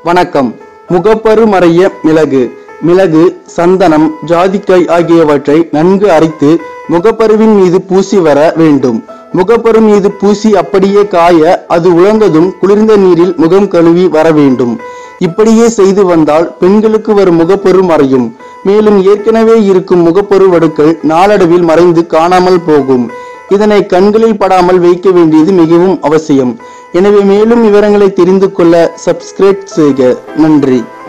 வணக்கம் முகப்பரு மறைய மிளகு மிளகு சந்தனம் ஜாதிக்காய் ஆகியவற்றை நன்கு அரைத்து முகப்பருவின் மீது பூசி வர வேண்டும் முகப்பரு மீது பூசி அப்படியே காய அது உலர்ந்ததும் குளிர்ந்த நீரில் முகம் கழுவி வர வேண்டும் இப்படியே செய்து வந்தால் பெண்களுக்கு வரும் முகப்பரு மறையும் மேலும் ஏற்கனவே இருக்கும் முகப்பரு வடுக்கள் நாளடைவில் மறைந்து காணாமல் போகும் இதனை கண்களில் படாமல் வைக்க வேண்டியது மிகவும் அவசியம் எனவே மேலும் விவரங்களை தெரிந்து கொள்ள சப்ஸ்கிரைப் செய்க நன்றி